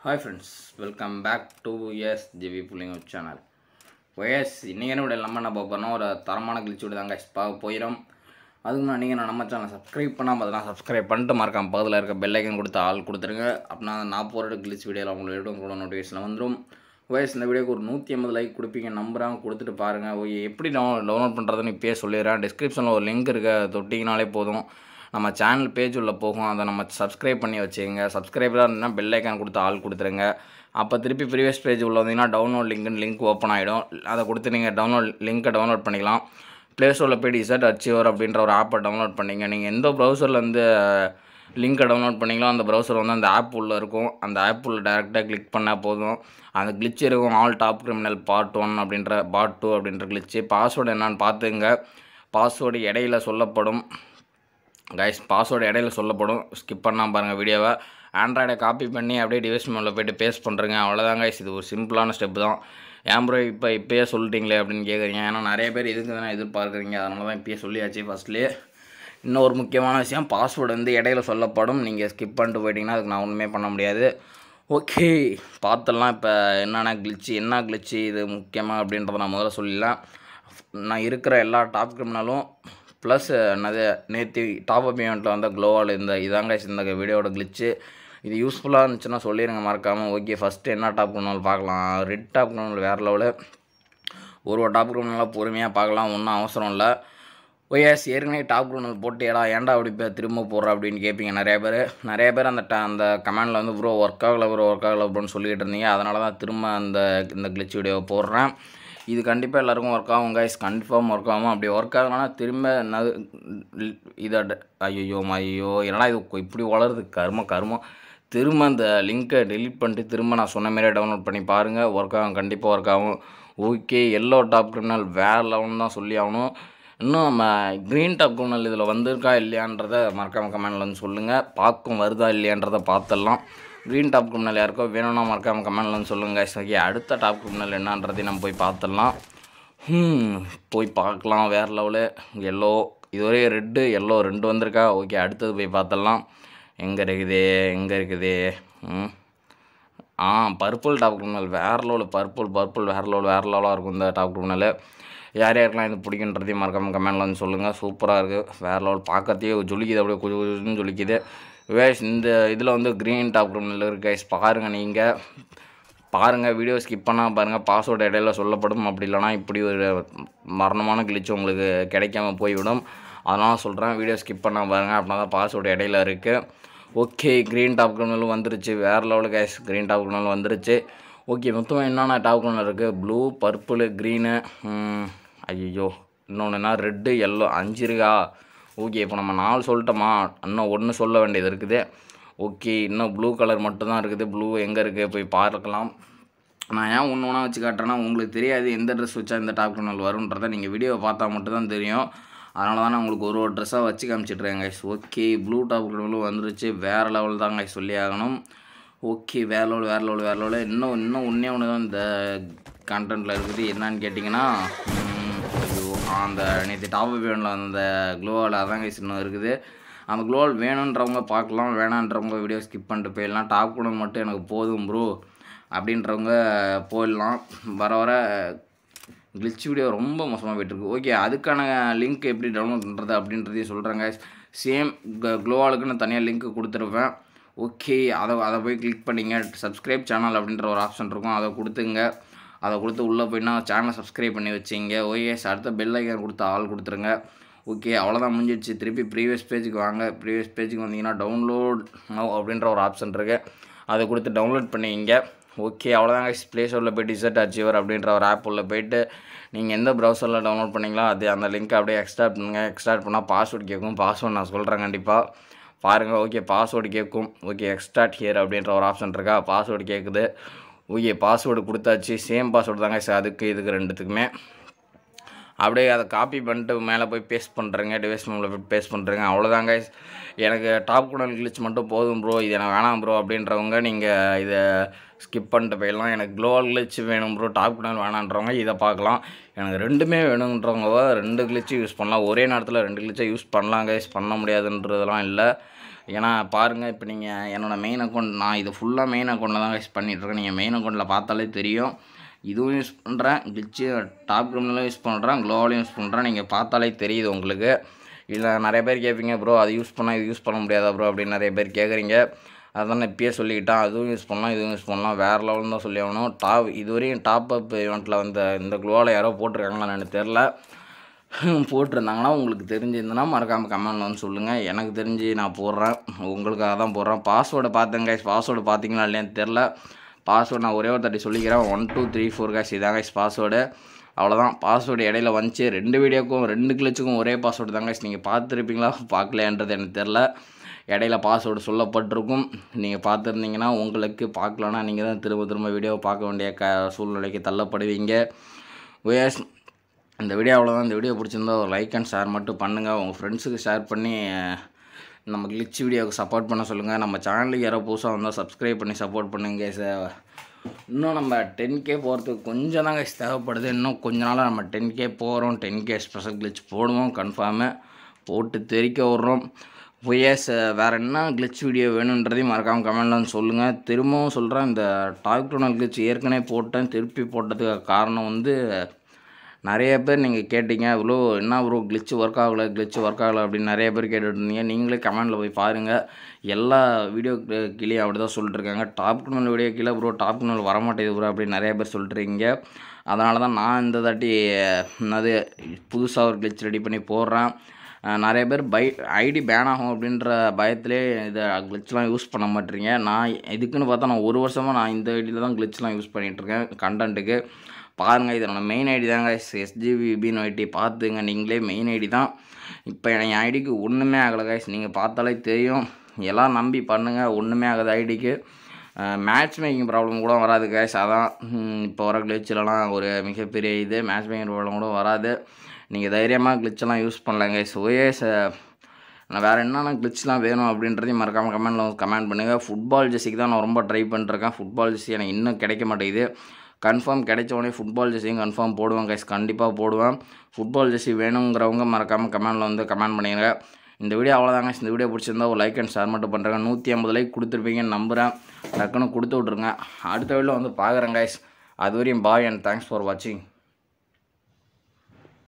hi friends welcome back to S G V Pullinga channel ஒயஸ் இன்றைக்கி என்ன விட நம்ம என்ன பார்க்க போறோம்னா ஒரு தரமான கிழிச்சு விட தாங்க பார்க்க போயிடும் அதுக்கு முன்னாடி நீங்கள் நம்ம சேனல் சப்ஸ்கிரைப் பண்ணாமல் அதெல்லாம் சப்ஸ்கிரைப் பண்ணிட்டு மறக்காம பக்கத்தில் இருக்க பெல்லைக்கன் கொடுத்து ஆள் கொடுத்துருங்க அப்படின்னா நான் போகிற கிழிச்சு வீடியோவில் உங்களுக்கு எடுக்கும் கூட நோட்டிஃபிகேஷன் வந்துடும் ஒயஸ் இந்த வீடியோக்கு ஒரு நூற்றி ஐம்பது லைக் கொடுப்பீங்க நம்புறாங்க கொடுத்துட்டு பாருங்கள் ஓய் எப்படி டவுன் டவுன்லோட் பண்ணுறதுன்னு இப்போயே சொல்லிடுறேன் டிஸ்கிரிப்ஷனில் ஒரு லிங்க் இருக்க தொட்டிங்கனாலே போதும் நம்ம சேனல் பேஜ் உள்ள போகும் அதை நம்ம சப்ஸ்கிரைப் பண்ணி வச்சுக்கோங்க சப்ஸ்கிரைபராக இருந்தால் பெல் ஐக்கான் கொடுத்து ஆள் கொடுத்துருங்க அப்போ திருப்பி ப்ரீவியஸ் பேஜ் உள்ள வந்தீங்கன்னா டவுன்லோட் லிங்க்னு லிங்க் ஓப்பன் ஆகிடும் அதை கொடுத்து நீங்கள் டவுன்லோட் லிங்க்கை டவுன்லோட் பண்ணிக்கலாம் ப்ளே ஸ்டோரில் போய் டிசர்ட் அச்சீவர் அப்படின்ற ஒரு ஆப்பை டவுன்லோட் பண்ணிங்க நீங்கள் எந்த ப்ரௌசர்லேருந்து லிங்க்கை டவுன்லோட் பண்ணீங்களோ அந்த ப்ரௌசர் வந்து அந்த ஆப் உள்ள இருக்கும் அந்த ஆப் உள்ள டேரெக்டாக கிளிக் பண்ணால் போதும் அந்த கிளிச் இருக்கும் all top criminal part one அப்படின்ற பார்ட் டூ அப்படின்ற கிளிச்சு பாஸ்வேர்டு என்னன்னு பார்த்துங்க பாஸ்வேர்டு இடையில சொல்லப்படும் கைஸ் பாஸ்வேர்டு இடையில சொல்லப்படும் ஸ்கிப் பண்ணாமல் பாருங்கள் வீடியோவை ஆண்ட்ராய்டை காப்பி பண்ணி அப்படியே டிவைஸ் மேலே போய்ட்டு பேஸ்ட் பண்ணுறேங்க அவ்வளோதான் கைஸ் இது ஒரு சிம்பிளான ஸ்டெப் தான் ஏன் ப்ரோ இப்போ இப்போயே சொல்லிட்டீங்களே அப்படின்னு கேட்குறீங்க ஏன்னா நிறைய பேர் இதுக்கு தானே எதிர்பார்க்குறீங்க அதனால தான் இப்போயே சொல்லியாச்சு ஃபஸ்ட்லேயே இன்னொரு முக்கியமான விஷயம் பாஸ்வேர்டு வந்து இடையில சொல்லப்படும் நீங்கள் ஸ்கிப் பண்ணிட்டு போயிட்டீங்கன்னா அதுக்கு நான் ஒன்றுமே பண்ண முடியாது ஓகே பார்த்துடலாம் இப்போ என்னென்ன கிளிச்சு என்ன கிளிச்சு இது முக்கியமாக அப்படின்றத நான் முதல்ல சொல்லிடலாம் நான் இருக்கிற எல்லா டாப் கிரிமினலும் ப்ளஸ் என்னது நேற்று டாப் அப் ஈவெண்ட்டில் வந்த க்ளோவால் இந்த இதாங்க இந்த வீடியோட கிளிச்சு இது யூஸ்ஃபுல்லாக இருந்துச்சுன்னா சொல்லிடுங்க மறக்காமல் ஓகே ஃபஸ்ட்டு என்ன டாப் கிரிமினல் பார்க்கலாம் ரெட் டாப் கிரிமினல் வேறு லெவலு ஒரு ஒரு டாப் கிரிமினலாக பொறுமையாக பார்க்கலாம் ஒன்றும் அவசரம் இல்லை ஒய்எஸ் ஏற்கனவே டாப் கிரிமினல் போட்டியடா ஏன்டா அப்படி இப்போ திரும்ப போடுற அப்படின்னு கேட்பீங்க நிறைய பேர் நிறைய பேர் அந்த ட அந்த கமெண்டில் வந்து ப்ரோ ஒர்க் ஆகலை ப்ரோ ஒர்க் ஆகலை ப்ரோன்னு சொல்லிகிட்டு இருந்தீங்க அதனால தான் திரும்ப அந்த இந்த கிளிச் வீடியோவை போடுறேன் இது கண்டிப்பாக எல்லாருக்கும் ஒர்க் ஆகும் கைஸ் கன்ஃபார்ம் ஒர்க் ஆகும் அப்படி ஒர்க் ஆகலைன்னா திரும்ப என்னது இதை ஐயோ ஐயோ என்னடா இது இப்படி வளருது கரும கருமம் திரும்ப அந்த லிங்க்கை டெலிட் பண்ணிட்டு திரும்ப நான் சொன்ன மாதிரியே டவுன்லோட் பண்ணி பாருங்கள் ஒர்க் ஆகும் கண்டிப்பாக ஒர்க் ஆகும் ஓகே எல்லோ டாப் கிரிமினல் வேறு லெவல்னு தான் சொல்லி ஆகணும் இன்னும் நம்ம க்ரீன் டாப் கிரிமினல் இதில் வந்திருக்கா இல்லையான்றத மறக்காம கமெண்டில் வந்து சொல்லுங்கள் பார்க்கும் வருதா இல்லையான்றதை பார்த்துடலாம் க்ரீன் டாப் கிரிமினல் யாருக்கோ வேணும்னா மறக்காம கமெண்டில் வந்து சொல்லுங்கள் ஓகே அடுத்த டாப் கிரிமினல் என்னன்றதையும் நம்ம போய் பார்த்துடலாம் போய் பார்க்கலாம் வேறு லெவலு எல்லோ இதுவரை ரெட்டு எல்லோ ரெண்டு வந்திருக்கா ஓகே அடுத்தது போய் பார்த்துடலாம் எங்கே இருக்குது எங்கே இருக்குது ம் ஆ பர்பிள் டாப் கிரிமினல் வேறு லெவலில் பர்பிள் பர்பிள் வேறு லெவல் வேறு லெவலாக இருக்கும் இந்த டாப் கிரிமினல் யார் யாருக்கெல்லாம் இது பிடிக்குன்றதையும் மறக்காமல் கமெண்டில் வந்து சொல்லுங்கள் சூப்பராக இருக்குது வேறு லெவல் பார்க்கறதையே ஜொலிக்குது அப்படியே கொஞ்சம் கொஞ்சம் ஜொலிக்குது வேஸ் இந்த இதில் வந்து க்ரீன் டாப் கிரிமினல் இருக்குது கைஸ் பாருங்கள் நீங்கள் பாருங்கள் வீடியோ ஸ்கிப் பண்ணால் பாருங்கள் பாஸ்வேர்டு இடையில சொல்லப்படும் அப்படி இல்லைனா இப்படி ஒரு மரணமான கிழிச்சு உங்களுக்கு கிடைக்காம போய்விடும் அதனால் சொல்கிறேன் வீடியோ ஸ்கிப் பண்ணால் பாருங்கள் அப்படின்னா தான் பாஸ்வேர்டு இடையில இருக்குது ஓகே க்ரீன் டாப் கிரிமினல் வந்துருச்சு வேறு level guys green top criminal வந்துருச்சு ஓகே மொத்தமாக என்னென்ன டாப் கிரிமினல் இருக்குது ப்ளூ பர்பிள் க்ரீனு ஐயோ இன்னொன்று என்ன ரெட்டு எல்லோ அஞ்சு இருக்கா ஓகே இப்போ நம்ம நாலு சொல்லிட்டோமா இன்னும் ஒன்று சொல்ல வேண்டியது இருக்குது ஓகே இன்னும் ப்ளூ கலர் மட்டும்தான் இருக்குது ப்ளூ எங்கே இருக்குது போய் பார்க்கலாம் நான் ஏன் ஒன்று ஒன்றா வச்சு காட்டுறேன்னா உங்களுக்கு தெரியாது எந்த ட்ரெஸ் வச்சா இந்த டாப் கிரிமினல் வரும்ன்றதை நீங்கள் வீடியோவை பார்த்தா மட்டும்தான் தெரியும் அதனால தான் நான் உங்களுக்கு ஒரு ஒரு ட்ரெஸ்ஸாக வச்சு காமிச்சிட்ருக்கேன் கைஸ் ஓகே ப்ளூ டாப் கிரிமினலும் வந்துருச்சு வேறு லெவல் தான் கைஸ் சொல்லி ஆகணும் ஓகே வேறு லெவல் வேறு லெவல் வேறு லெவல் இன்னும் இன்னும் ஒன்றே ஒன்று தான் இந்த கண்டென்ட்டில் இருக்குது என்னன்னு கேட்டிங்கன்னா அந்த நேற்று டாப் வேனில் அந்த க்ளோவால் அதான் கைஸ் இன்னும் இருக்குது அந்த க்ளோவால் வேணுன்றவங்க பார்க்கலாம் வேணான்றவங்க வீடியோ ஸ்கிப் பண்ணிட்டு போயிடலாம் டாப் கூட மட்டும் எனக்கு போதும் ப்ரோ அப்படின்றவங்க போயிடலாம் வர வர கிளிச் வீடியோ ரொம்ப மோசமாக போயிட்டுருக்கு ஓகே அதுக்கான லிங்க் எப்படி டவுன்லோட் பண்ணுறது அப்படின்றதையும் சொல்கிறேங்க சேம் க்ளோவாலுக்குன்னு தனியாக லிங்க் கொடுத்துருப்பேன் ஓகே அதை அதை போய் கிளிக் பண்ணிங்க சப்ஸ்கிரைப் சேனல் அப்படின்ற ஒரு ஆப்ஷன் இருக்கும் அதை கொடுத்துங்க அதை கொடுத்து உள்ளே போயினா சேனலை சப்ஸ்கிரைப் பண்ணி வச்சிங்க ஓஎஸ் அடுத்த பெல் ஐக்கன் கொடுத்து ஆள் கொடுத்துருங்க ஓகே அவ்வளோதான் முடிஞ்சிடுச்சு திருப்பி ப்ரீவியஸ் பேஜுக்கு வாங்க ப்ரீவியஸ் பேஜுக்கு வந்தீங்கன்னா டவுன்லோட் அப்படின்ற ஒரு ஆப்ஷன் இருக்குது அதை கொடுத்து டவுன்லோட் பண்ணிங்க ஓகே அவ்வளோதாங்க ப்ளே ஸ்டோரில் போய் டிசர்ட் அச்சீவர் அப்படின்ற ஒரு ஆப் உள்ள போயிட்டு நீங்கள் எந்த ப்ரௌசரில் டவுன்லோட் பண்ணிங்களோ அது அந்த லிங்க்கை அப்படியே எக்ஸ்ட்ராக்ட் பண்ணுங்கள் எக்ஸ்ட்ராக்ட் பண்ணால் பாஸ்வேர்டு கேட்கும் பாஸ்வேர்டு நான் சொல்கிறேன் கண்டிப்பாக பாருங்கள் ஓகே பாஸ்வேர்டு கேட்கும் ஓகே எக்ஸ்ட்ராக்ட் ஹியர் அப்படின்ற ஒரு ஆப்ஷன் இருக்கா பாஸ்வேர்டு கேட்குது ஓகே பாஸ்வேர்டு கொடுத்தாச்சு சேம் பாஸ்வேர்டு தாங்க அதுக்கு இதுக்கு ரெண்டுத்துக்குமே அப்படியே அதை காப்பி பண்ணிட்டு மேலே போய் பேஸ்ட் பண்ணுறேங்க டிவைஸ் மேலே போய் பேஸ்ட் பண்ணுறேங்க அவ்வளோதாங்க எனக்கு டாப் குடல் கிளிச் மட்டும் போதும் ப்ரோ இது எனக்கு வேணாம் ப்ரோ அப்படின்றவங்க நீங்கள் இதை ஸ்கிப் பண்ணிட்டு போயிடலாம் எனக்கு க்ளோவல் கிளிச் வேணும் ப்ரோ டாப் குடல் வேணான்றவங்க இதை பார்க்கலாம் எனக்கு ரெண்டுமே வேணுன்றவங்க ரெண்டு கிளிச்சும் யூஸ் பண்ணலாம் ஒரே நேரத்தில் ரெண்டு கிளிச்சை யூஸ் பண்ணலாம் கைஸ் பண்ண முடியாதுன்றதெல்லாம் இல்லை ஏன்னா பாருங்கள் இப்போ நீங்கள் என்னோடய மெயின் அக்கௌண்ட் நான் இது ஃபுல்லாக மெயின் அக்கௌண்ட்டில் தான் கைஸ் பண்ணிகிட்ருக்கேன் நீங்கள் மெயின் அக்கௌண்ட்டில் பார்த்தாலே தெரியும் இதுவும் யூஸ் பண்ணுறேன் கிளிச்சு டாப் கிரிமினலும் யூஸ் பண்ணுறேன் க்ளோவாலையும் யூஸ் பண்ணுறேன் நீங்கள் பார்த்தாலே தெரியுது உங்களுக்கு இதில் நிறைய பேர் கேட்பீங்க ப்ரோ அது யூஸ் பண்ணால் இது யூஸ் பண்ண முடியாதா ப்ரோ அப்படின்னு நிறைய பேர் கேட்குறீங்க அதான் இப்பயே சொல்லிக்கிட்டேன் அதுவும் யூஸ் பண்ணலாம் இதுவும் யூஸ் பண்ணலாம் வேறு லெவலில் தான் சொல்லி ஆகணும் டாப் இதுவரையும் டாப் அப் ஈவெண்ட்டில் வந்த இந்த க்ளோவில் யாரோ போட்டிருக்காங்களான்னு எனக்கு தெரில போட்டிருந்தாங்கன்னா உங்களுக்கு தெரிஞ்சிருந்ததுன்னா மறக்காமல் கமெண்ட்ல வந்து சொல்லுங்கள் எனக்கு தெரிஞ்சு நான் போடுறேன் உங்களுக்காக தான் போடுறேன் பாஸ்வேர்டை பார்த்தேன் கைஸ் பாஸ்வேர்டு பார்த்தீங்களா இல்லையான்னு தெரில பாஸ்வேர்டு நான் ஒரே ஒரு தாட்டி சொல்லிக்கிறேன் one two three four guys இதான் கைஸ் பாஸ்வேர்டு அவ்வளோதான் பாஸ்வேர்டு இடையில வந்துச்சு ரெண்டு வீடியோக்கும் ரெண்டு கிளச்சுக்கும் ஒரே பாஸ்வேர்டு தான் கைஸ் நீங்கள் பார்த்துருப்பீங்களா பார்க்கலையான்றது எனக்கு தெரில இடையில பாஸ்வேர்டு சொல்லப்பட்டிருக்கும் நீங்கள் பார்த்துருந்தீங்கன்னா உங்களுக்கு பார்க்கலன்னா நீங்கள் தான் திரும்ப திரும்ப வீடியோவை பார்க்க வேண்டிய க சூழ்நிலைக்கு தள்ளப்படுவீங்க ஓஎஸ் இந்த வீடியோ அவ்வளோதான் இந்த வீடியோ பிடிச்சிருந்தா ஒரு லைக் அண்ட் ஷேர் மட்டும் பண்ணுங்கள் உங்கள் ஃப்ரெண்ட்ஸுக்கு ஷேர் பண்ணி அஹ், நம்ம கிளிச் வீடியோவுக்கு சப்போர்ட் பண்ண சொல்லுங்கள் நம்ம சேனலுக்கு யாரோ புதுசாக வந்தால் சப்ஸ்கிரைப் பண்ணி சப்போர்ட் பண்ணுங்க சார் இன்னும் நம்ம டென் கே போகிறதுக்கு கொஞ்சம் தான் guys தேவைப்படுது இன்னும் கொஞ்ச நாளாக நம்ம டென் கே போகிறோம் டென் கே ஸ்பெஷல் கிளிச் போடுவோம் கன்ஃபார்மு போட்டு தெரிக்க விட்றோம் ஒய்எஸ் வேறு என்ன கிளிச் வீடியோ வேணுன்றதையும் மறக்காமல் கமெண்ட்ல வந்து சொல்லுங்கள் திரும்பவும் சொல்கிறேன் இந்த டாக் டோனல் கிளிச் ஏற்கனவே போட்டேன் திருப்பி போட்டதுக்கு காரணம் வந்து நிறைய பேர் நீங்கள் கேட்டீங்க இவ்வளோ என்ன ப்ரோ கிளிச்சு ஒர்க் ஆகலை கிளிச்சு ஒர்க் ஆகலை அப்படின்னு நிறைய பேர் கேட்டுட்டு இருந்தீங்க நீங்களே கமெண்டில் போய் பாருங்கள் எல்லா வீடியோ கீழே அப்படி தான் சொல்லிட்டுருக்காங்க டாப் குனல் வீடியோ கீழே ப்ரோ டாப் குனல் வரமாட்டேது ப்ரோ அப்படின்னு நிறைய பேர் சொல்லிட்டுருக்கீங்க அதனால தான் நான் இந்த தாட்டி என்னது புதுசாக ஒரு கிளிச் ரெடி பண்ணி போடுறேன் அஹ் நிறைய பேர் பை ஐடி பேன் ஆகும் அப்படின்ற பயத்திலே இதை கிளிச்லாம் யூஸ் பண்ண மாட்டீங்க நான் இதுக்குன்னு பார்த்தா நான் ஒரு வருஷமாக நான் இந்த ஐடியில் தான் கிளிச்லாம் யூஸ் பண்ணிகிட்ருக்கேன் கண்டென்ட்டுக்கு பாருங்கள் இது என்னோட மெயின் ஐடி தாங்க எஸ்ஜிபிபின்னு ஐடி பார்த்துங்க நீங்களே மெயின் ஐடி தான் இப்போ என் ஐடிக்கு ஒன்றுமே ஆகலை கைஸ் நீங்கள் பார்த்தாலே தெரியும் எல்லாம் நம்பி பண்ணுங்கள் ஒன்றுமே ஆகாது ஐடிக்கு மேட்ச் மேக்கிங் ப்ராப்ளம் கூட வராது கைஸ் அதான் ம், இப்போ வர கிளிச்சிலலாம் ஒரு மிகப்பெரிய இது மேட்ச் மேக்கிங் ப்ராப்ளம் கூட வராது நீங்கள் தைரியமாக கிளிச்செல்லாம் யூஸ் பண்ணலாம் கைஸ் ஓஎஸ் நான் வேறு என்னென்ன கிளிச்லாம் வேணும் அப்படின்றதையும் மறக்காமல் கமெண்ட்டில் கமெண்ட் பண்ணுங்கள் ஃபுட்பால் ஜெர்சிக்கு தான் நான் ரொம்ப ட்ரை பண்ணிருக்கேன் ஃபுட்பால் ஜெர்சி எனக்கு இன்னும் கிடைக்க மாட்டேங்குது கன்ஃபார்ம் கிடைச்ச உடனே ஃபுட்பால் ஜெர்சியும் கன்ஃபார்ம் போடுவேன் கைஸ் கண்டிப்பாக போடுவேன் ஃபுட்பால் ஜெர்சி வேணுங்கிறவங்க மறக்காமல் கமெண்டில் வந்து கமெண்ட் பண்ணிடுங்க இந்த வீடியோ அவ்வளோதாங்க இந்த வீடியோ பிடிச்சிருந்தா ஒரு லைக் அண்ட் ஷேர் மட்டும் பண்ணுறேங்க நூற்றி ஐம்பது லைக் கொடுத்துருப்பீங்கன்னு நம்புகிறேன் டக்குன்னு கொடுத்து விட்ருங்க அடுத்த வீடியோ வந்து பார்க்குறேன் கைஸ் அது வரையும் பாய் அண்ட் தேங்க்ஸ் ஃபார் வாட்சிங்